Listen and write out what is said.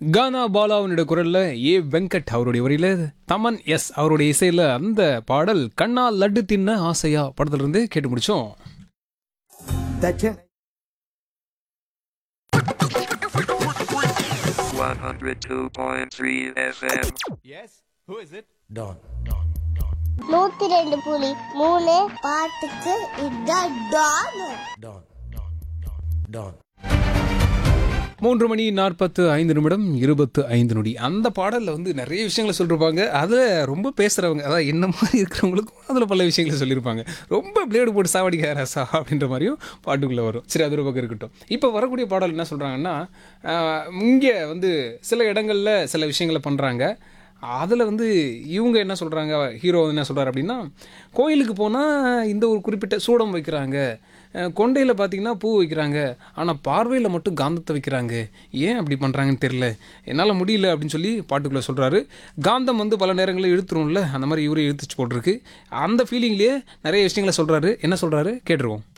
கானா பாலாவுனுடைய குரல்ல ஏ வெங்கட் அவருடைய வரியில தமன் எஸ் அவருடைய இசையில அந்த பாடல் கண்ணா லட்டு தின்ன ஆசையா படத்துல இருந்து கேட்டு முடிச்சோம் That's it. 102.3 FM. Don. நூத்தி ரெண்டு புலி மூணு பாட்டுக்கு இதான் டான் Don. Don. மூன்று மணி நாற்பத்து ஐந்து நிமிடம் இருபத்து ஐந்து நொடி அந்த பாடலில் வந்து நிறைய விஷயங்களை சொல்லியிருப்பாங்க அதை ரொம்ப பேசுகிறவங்க அதாவது என்ன மாதிரி இருக்கிறவங்களுக்கும் அதில் பல விஷயங்களை சொல்லியிருப்பாங்க ரொம்ப பிளேடு போட்டு சாவடிக்க ரசா அப்படின்ற மாதிரியும் பாட்டுக்குள்ளே வரும் சரி அது ஒரு பக்கம் இருக்கட்டும் இப்போ வரக்கூடிய பாடல் என்ன சொல்கிறாங்கன்னா இங்கே வந்து சில இடங்களில் சில விஷயங்களை பண்ணுறாங்க அதில் வந்து இவங்க என்ன சொல்கிறாங்க ஹீரோ என்ன சொல்கிறார் அப்படின்னா கோயிலுக்கு போனால் இந்த ஒரு குறிப்பிட்ட சூடம் வைக்கிறாங்க கொண்டையில் பார்த்தீங்கன்னா பூ வைக்கிறாங்க ஆனால் பார்வையில் மட்டும் காந்தத்தை வைக்கிறாங்க ஏன் அப்படி பண்ணுறாங்கன்னு தெரில என்னால் முடியல அப்படின்னு சொல்லி பாட்டுக்குள்ளே சொல்கிறாரு காந்தம் வந்து பல நேரங்களில் இழுத்துரும்ல அந்த மாதிரி இவரே இழுத்துச்சு போட்டிருக்கு அந்த ஃபீலிங்லேயே நிறைய விஷயங்களை சொல்கிறாரு என்ன சொல்கிறாரு கேட்டுருவோம்